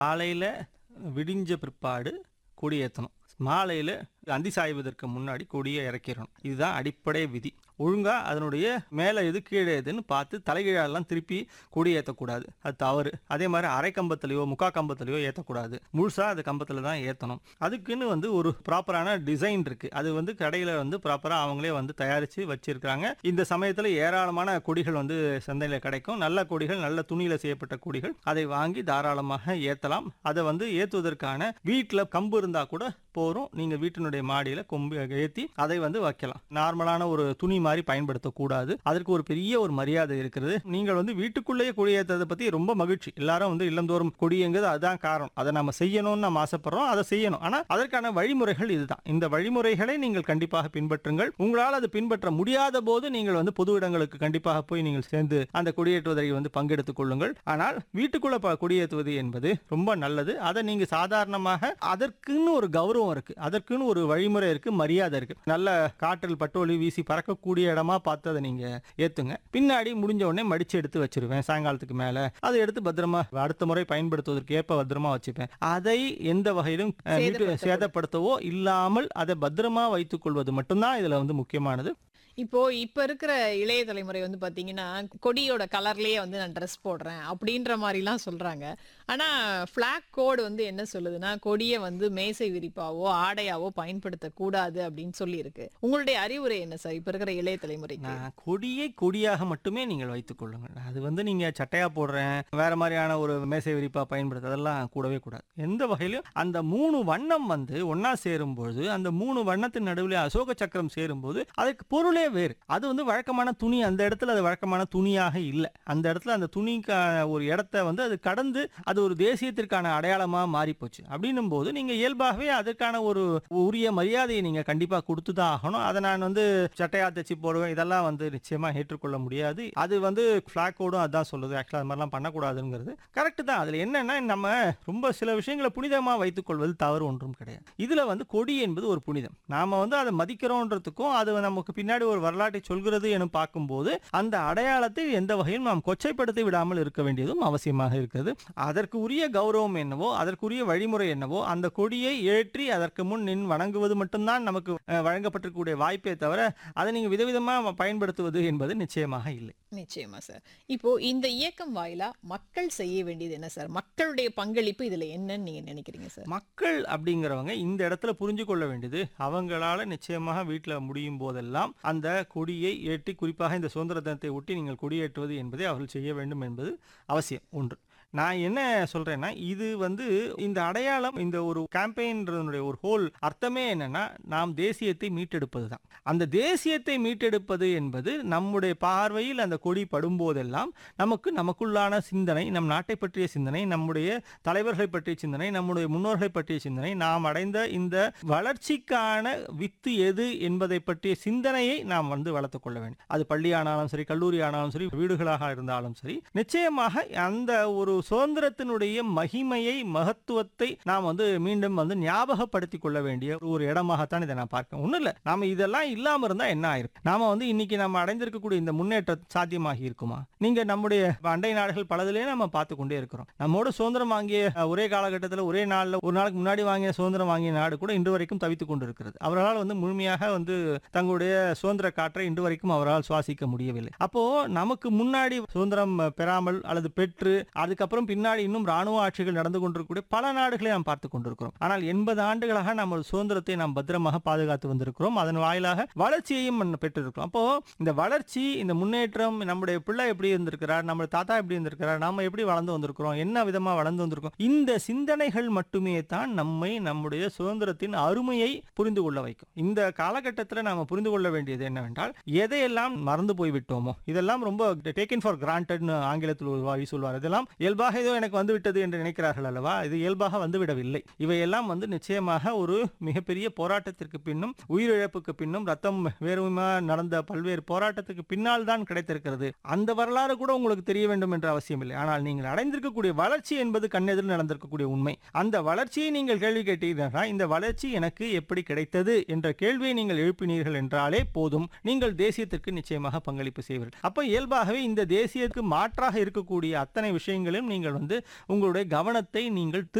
காலையில் விடிஞ்ச பிற்பாடு கொடி ஏற்றணும் மாலையில் அந்தி சாய்வதற்கு முன்னாடி கொடியை இறக்கிடணும் இதுதான் அடிப்படை விதி ஒழுங்காக அதனுடைய மேலே எது கீழே எதுன்னு பார்த்து தலைகீழெல்லாம் திருப்பி கொடி ஏற்றக்கூடாது அது தவறு அதே மாதிரி அரை கம்பத்துலையோ முக்கா கம்பத்துலையோ ஏற்றக்கூடாது முழுசாக அது கம்பத்தில் தான் ஏற்றணும் அதுக்குன்னு வந்து ஒரு ப்ராப்பரான டிசைன் இருக்குது அது வந்து கடையில் வந்து ப்ராப்பராக அவங்களே வந்து தயாரித்து வச்சுருக்காங்க இந்த சமயத்தில் ஏராளமான கொடிகள் வந்து சந்தையில் கிடைக்கும் நல்ல கொடிகள் நல்ல துணியில் செய்யப்பட்ட கொடிகள் அதை வாங்கி தாராளமாக ஏற்றலாம் அதை வந்து ஏற்றுவதற்கான வீட்டில் கம்பு இருந்தால் கூட போகிறோம் நீங்கள் வீட்டினுடைய மாடியில் கொம்பு ஏற்றி அதை வந்து வைக்கலாம் நார்மலான ஒரு துணி மாதிரி பயன்படுத்தக்கூடாது அதற்கு ஒரு பெரிய ஒரு மரியாதை இருக்கிறது நீங்கள் வந்து வீட்டுக்குள்ளேயே கொடி ஏற்றதை பற்றி ரொம்ப மகிழ்ச்சி எல்லாரும் வந்து இல்லந்தோறும் கொடிங்கிறது அதுதான் காரணம் அதை நம்ம செய்யணும்னு நம்ம ஆசைப்படுறோம் அதை செய்யணும் ஆனால் அதற்கான வழிமுறைகள் இதுதான் இந்த வழிமுறைகளை நீங்கள் கண்டிப்பாக பின்பற்றுங்கள் உங்களால் அது பின்பற்ற முடியாத போது நீங்கள் வந்து பொது இடங்களுக்கு கண்டிப்பாக போய் நீங்கள் சேர்ந்து அந்த கொடியேற்றுவதை வந்து பங்கெடுத்துக் கொள்ளுங்கள் ஆனால் வீட்டுக்குள்ள ப- கொடியேற்றுவது என்பது ரொம்ப நல்லது அதை நீங்க சாதாரணமாக அதற்குன்னு ஒரு கௌரவம் இருக்கு அதற்குன்னு ஒரு வழிமுறை இருக்கு மரியாதை இருக்கு நல்ல காற்றில் பட்டோலி வீசி பறக்கக்கூடிய இடமா பார்த்து அதை நீங்க ஏத்துங்க பின்னாடி முடிஞ்ச உடனே மடிச்சு எடுத்து வச்சிருவேன் சாயங்காலத்துக்கு மேல அதை எடுத்து பத்திரமா அடுத்த முறை பயன்படுத்துவதற்கு ஏற்ப பத்திரமா வச்சுப்பேன் அதை எந்த வகையிலும் அஹ், வீட்டு சேதப்படுத்தக்கூடாது. சேதப்படுத்தவோ இல்லாமல் அதை பத்திரமா வைத்துக் கொள்வது மட்டும்தான் இதுல வந்து முக்கியமானது இப்போ இப்ப இருக்கிற இளைய தலைமுறை வந்து பாத்தீங்கன்னா கொடியோட கலர்லயே வந்து நான் ட்ரெஸ் போடுறேன் அப்படின்ற மாதிரிலாம் சொல்றாங்க ஆனா ஃபிளாக் கோடு வந்து என்ன சொல்லுதுன்னா கொடியை வந்து மேசை விரிப்பாவோ ஆடையாவோ பயன்படுத்த கூடாது அப்படின்னு சொல்லி இருக்கு உங்களுடைய அறிவுரை என்ன சார் இப்ப இருக்கிற இளைய தலைமுறைக்கு நான் கொடியை கொடியாக மட்டுமே நீங்கள் வைத்துக் கொள்ளுங்கள் அது வந்து நீங்க சட்டையா போடுறேன் வேற மாதிரியான ஒரு மேசை விரிப்பா பயன்படுத்த அதெல்லாம் கூடவே கூடாது எந்த வகையிலும் அந்த மூணு வண்ணம் வந்து ஒண்ணா சேரும்போது அந்த மூணு வண்ணத்தின் நடுவில் அசோக சக்கரம் சேரும்போது அதுக்கு பொருளே வேறு அது வந்து வழக்கமான துணி அந்த இடத்துல அது வழக்கமான துணியாக இல்லை அந்த இடத்துல அந்த துணிக்கான ஒரு இடத்த வந்து அது கடந்து அது ஒரு தேசியத்திற்கான அடையாளமா மாறி போச்சு அப்படின்னும் போது நீங்க இயல்பாகவே அதற்கான ஒரு உரிய மரியாதையை நீங்க கண்டிப்பா கொடுத்து தான் ஆகணும் அதை நான் வந்து சட்டையா தச்சு போடுவேன் இதெல்லாம் வந்து நிச்சயமா ஏற்றுக்கொள்ள முடியாது அது வந்து ஃபிளாக் கோடும் அதான் சொல்லுது ஆக்சுவலாக அது மாதிரிலாம் பண்ணக்கூடாதுங்கிறது கரெக்ட் தான் அதுல என்னன்னா நம்ம ரொம்ப சில விஷயங்களை புனிதமா வைத்துக் கொள்வது தவறு ஒன்றும் கிடையாது இதுல வந்து கொடி என்பது ஒரு புனிதம் நாம வந்து அதை மதிக்கிறோன்றதுக்கும் அது நமக்கு பின்னாடி ஒரு வரலாற்றை சொல்கிறது என பார்க்கும்போது அந்த அடையாளத்தை எந்த வகையிலும் நாம் கொச்சைப்படுத்தி விடாமல் இருக்க வேண்டியதும் அவசியமாக இருக்கிறது அதற்கு உரிய கௌரவம் என்னவோ அதற்குரிய வழிமுறை என்னவோ அந்த கொடியை ஏற்றி அதற்கு முன் நின் வணங்குவது மட்டும்தான் நமக்கு அஹ், வழங்கப்பட்டிருக்கக்கூடிய வாய்ப்பே தவிர அதை நீங்க விதவிதமா பயன்படுத்துவது என்பது நிச்சயமாக இல்லை நிச்சயமா சார் இப்போ இந்த இயக்கம் வாயிலா மக்கள் செய்ய வேண்டியது என்ன சார் மக்களுடைய பங்களிப்பு இதுல என்னன்னு நீங்க நினைக்கிறீங்க சார் மக்கள் அப்படிங்கிறவங்க இந்த இடத்துல புரிஞ்சு கொள்ள வேண்டியது அவங்களால நிச்சயமாக வீட்டில் முடியும் போதெல்லாம் அந்த கொடியை ஏற்றி குறிப்பாக இந்த சுதந்திர தினத்தை ஒட்டி நீங்கள் கொடியேற்றுவது என்பதை அவர்கள் செய்ய வேண்டும் என்பது அவசியம் ஒன்று நான் என்ன சொல்றேன்னா இது வந்து இந்த அடையாளம் இந்த ஒரு கேம்பெயின்றதுடைய ஒரு ஹோல் அர்த்தமே என்னன்னா நாம் தேசியத்தை மீட்டெடுப்பது தான் அந்த தேசியத்தை மீட்டெடுப்பது என்பது நம்முடைய பார்வையில் அந்த கொடி படும்போதெல்லாம் நமக்கு நமக்குள்ளான சிந்தனை நம் நாட்டை பற்றிய சிந்தனை நம்முடைய தலைவர்களை பற்றிய சிந்தனை நம்முடைய முன்னோர்களை பற்றிய சிந்தனை நாம் அடைந்த இந்த வளர்ச்சிக்கான வித்து எது என்பதை பற்றிய சிந்தனையை நாம் வந்து வளர்த்துக் கொள்ள வேண்டும் அது பள்ளியானாலும் சரி கல்லூரி ஆனாலும் சரி வீடுகளாக இருந்தாலும் சரி நிச்சயமாக அந்த ஒரு சுதந்திரத்தினுடைய மகிமையை மகத்துவத்தை நாம் வந்து மீண்டும் வந்து ஞாபகப்படுத்திக் கொள்ள வேண்டிய ஒரு இடமாகத்தான் இதை நான் பார்க்கிறேன் ஒன்றும் இல்லை நாம இதெல்லாம் இல்லாம இருந்தா என்ன ஆயிருக்கு நாம வந்து இன்னைக்கு நம்ம அடைந்திருக்கக்கூடிய இந்த முன்னேற்றம் சாத்தியமாகி இருக்குமா நீங்க நம்முடைய அண்டை நாடுகள் பலதிலே நம்ம பார்த்து கொண்டே இருக்கிறோம் நம்மோட சுதந்திரம் வாங்கிய அஹ், ஒரே காலகட்டத்தில் ஒரே நாள்ல ஒரு நாளுக்கு முன்னாடி வாங்கிய சுதந்திரம் வாங்கிய நாடு கூட இன்று வரைக்கும் தவித்துக் கொண்டிருக்கிறது அவர்களால் வந்து முழுமையாக வந்து தங்களுடைய சுதந்திர காற்றை இன்று வரைக்கும் அவரால் சுவாசிக்க முடியவில்லை அப்போ நமக்கு முன்னாடி சுதந்திரம் அஹ், பெறாமல் அல்லது பெற்று அதுக்கப்புறம் பின்னாடி இன்னும் ராணுவ ஆட்சிகள் நடந்து கொண்டிருக்கக்கூடிய பல நாடுகளை நாம் பார்த்து கொண்டிருக்கிறோம் ஆனால் எண்பது ஆண்டுகளாக நம்ம சுதந்திரத்தை நாம் பத்திரமாக பாதுகாத்து வந்திருக்கிறோம் அதன் வாயிலாக வளர்ச்சியையும் நம்ம பெற்றிருக்கிறோம் அப்போ இந்த வளர்ச்சி இந்த முன்னேற்றம் நம்முடைய பிள்ளை எப்படி இருந்திருக்கிறார் நம்ம தாத்தா எப்படி இருந்திருக்கிறார் நாம எப்படி வளர்ந்து வந்திருக்கிறோம் என்ன விதமா வளர்ந்து வந்திருக்கோம் இந்த சிந்தனைகள் மட்டுமே தான் நம்மை நம்முடைய சுதந்திரத்தின் அருமையை புரிந்து கொள்ள வைக்கும் இந்த காலகட்டத்தில் நாம புரிந்து கொள்ள வேண்டியது என்னவென்றால் எதையெல்லாம் மறந்து போய் விட்டோமோ இதெல்லாம் ரொம்ப டேக்கன் ஃபார் கிராண்டட்னு ஆங்கிலத்தில் ஒரு வாய் சொல்வார் இதெல்லாம் இயல்பாக ஏதோ எனக்கு வந்து விட்டது என்று நினைக்கிறார்கள் அல்லவா இது இயல்பாக வந்துவிடவில்லை இவையெல்லாம் வந்து நிச்சயமாக ஒரு மிகப்பெரிய போராட்டத்திற்கு பின்னும் உயிரிழப்புக்கு பின்னும் ரத்தம் வேறுமா நடந்த பல்வேறு போராட்டத்துக்கு பின்னால் தான் கிடைத்திருக்கிறது அந்த வரலாறு கூட உங்களுக்கு தெரிய வேண்டும் என்ற அவசியம் இல்லை ஆனால் நீங்கள் அடைந்திருக்கக்கூடிய வளர்ச்சி என்பது கண்ணெதிரில் நடந்திருக்கக்கூடிய உண்மை அந்த வளர்ச்சியை நீங்கள் கேள்வி கேட்டீர்கள் இந்த வளர்ச்சி எனக்கு எப்படி கிடைத்தது என்ற கேள்வியை நீங்கள் எழுப்பினீர்கள் என்றாலே போதும் நீங்கள் தேசியத்திற்கு நிச்சயமாக பங்களிப்பு செய்வீர்கள் அப்ப இயல்பாகவே இந்த தேசியத்துக்கு மாற்றாக இருக்கக்கூடிய அத்தனை விஷயங்களையும் நீங்கள் வந்து உங்களுடைய கவனத்தை நீங்கள்